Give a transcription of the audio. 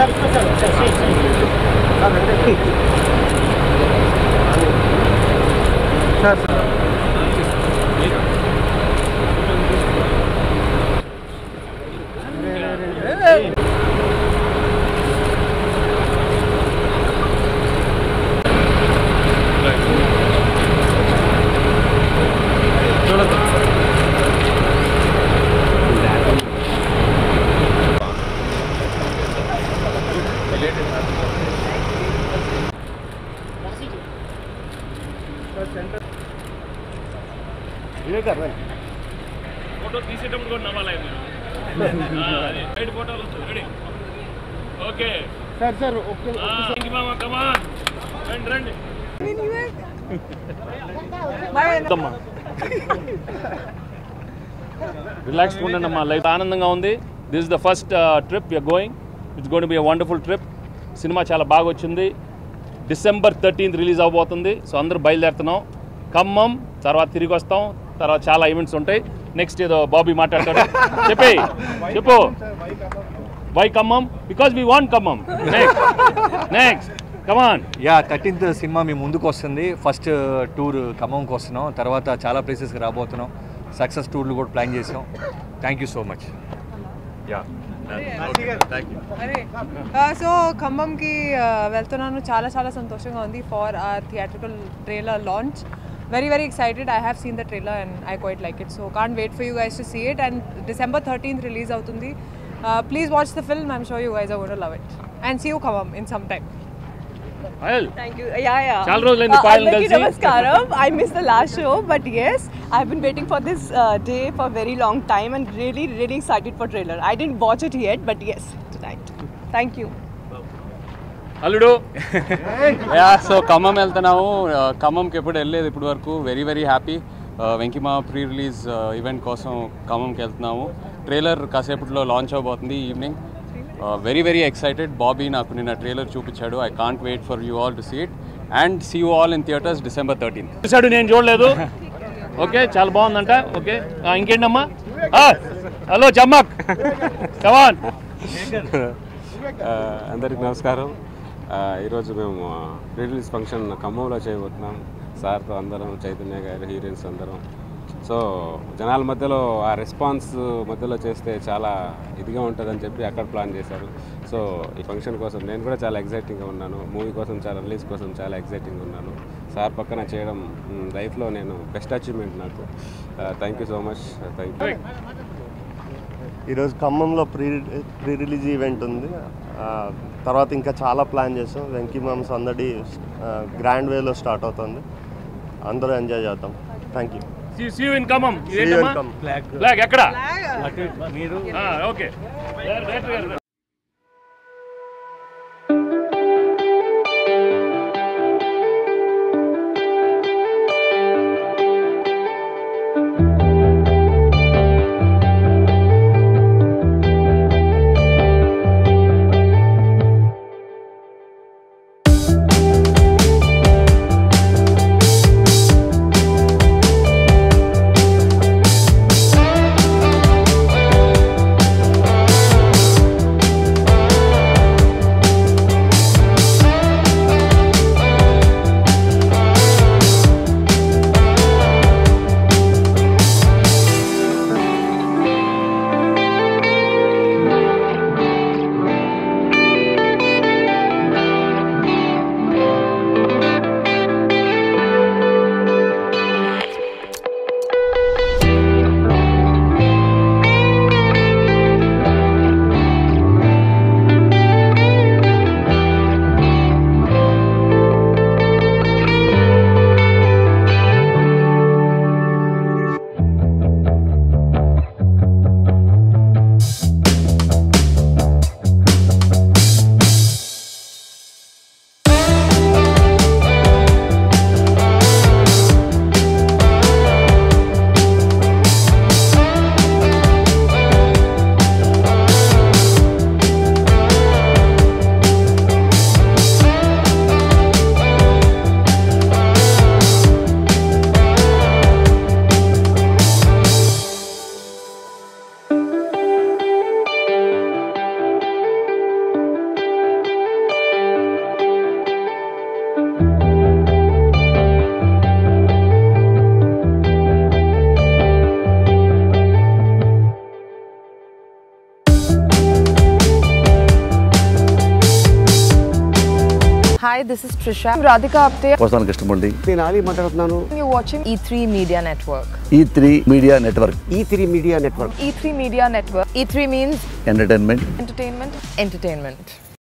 Photo తీసేటప్పుడు కూడా నవ్వాలి రైట్ ఫోటోలు ready okay sir sir okay మామ కమాన్ రండి రండి రిలాక్స్ ఉండండి అమ్మా లైఫ్ ఆనందంగా ఉంది this is the first trip you're going it's gonna be wonderful trip cinema చాలా బాగా వచ్చింది డిసెంబర్ థర్టీన్త్ రిలీజ్ అవబోతుంది సో అందరూ బయలుదేరుతున్నాం ఖమ్మం తర్వాత తిరిగి వస్తాం తర్వాత చాలా ఈవెంట్స్ ఉంటాయి నెక్స్ట్ ఏదో బాబీ మాట్లాడతాడు చెప్పి చెప్పు why Khammam because we want Khammam next next come on yeah thirteenth cinema మీ ముందుకు వస్తుంది ఫస్ట్ టూర్ ఖమ్మంకి వస్తున్నాం తర్వాత చాలా ప్లేసెస్కి రాబోతున్నాం సక్సెస్ టూర్లు కూడా ప్లాన్ చేసాం thank you so much yeah thank you అరే సో ఖమ్మంకి వెళ్తున్నాను చాలా చాలా సంతోషంగా ఉంది for our theatrical trailer launch very very excited I have seen the trailer and I quite like it so can't wait for you guys to see it and December thirteenth release అవుతుంది please watch the film I'm sure you guys are love it and see you Khammam in some time అయల్ Thank you. Yeah, yeah. చాలా రోజులైంది పాయల్ని అందరికీ కలిసి. నమస్కారం I missed the last show, but yes, I've been waiting for this uh, day for a very long time and really, really excited for trailer. I didn't watch it yet, but yes, tonight. Thank you. అల్లుడు yeah so Khammam వెళ్తున్నాము ఆ, ఖమ్మంకి ఎప్పుడు వెళ్ళలేదు ఇప్పటి వరకు very very happy Venkymama pre release event కోసం ఖమ్మంకి వెళ్తున్నాము ట్రైలర్ కాసేపట్లో లాంచ్ అవబోతుంది evening very very excited Bobby నాకు నిన్న ట్రైలర్ చూపించాడు I can't wait for you all to see it and see you all in theatres December thirteen చూశాడు నేను చూడలేదు ఓకే చాలా బాగుందంట ఓకే ఆ, ఇంకేంటమ్మా ఆ, హలో చమ్మక్ కమాన్ ఆ, అందరికి నమస్కారం ఆ, ఈరోజు మేము రిలీజ్ ఫంక్షన్ ఖమ్మంలో చేయబోతున్నాం సార్తో అందరం చైతన్య గారు హీరోయిన్స్ అందరం సో జనాల మధ్యలో ఆ రెస్పాన్స్ మధ్యలో చేస్తే చాలా ఇదిగా ఉంటుందని చెప్పి అక్కడ ప్లాన్ చేశారు సో ఈ ఫంక్షన్ కోసం నేను కూడా చాలా ఎగ్జైటింగ్గా ఉన్నాను మూవీ కోసం చాలా రిలీజ్ కోసం చాలా ఎగ్జైటింగ్గా ఉన్నాను సార్ పక్కన చేయడం లైఫ్లో నేను బెస్ట్ అచీవ్మెంట్ నాకు thank you so much thank you ఈరోజు ఖమ్మంలో ప్రీ ప్రీ రిలీజ్ ఈవెంట్ ఉంది ఆ, తర్వాత ఇంకా చాలా ప్లాన్ చేస్తాం వెంకీ మామ్స్ అందడి గ్రాండ్ వేలో స్టార్ట్ అవుతుంది అందరూ ఎంజాయ్ చేద్దాం thank you see you in Khammam ఇదేంటమ్మా ఫ్లాగ్ ఎక్కడ ఆ, ఓకే డైరెక్టర్ గారు this is Trisha. I'm Radhika Apte. వస్తాను కృష్ణమూర్తి నేను ఆలీ మాట్లాడుతున్నాను You're watching E3 Media Network. E three media network E three media network E3 Media Network. E3 means entertainment entertainment, entertainment.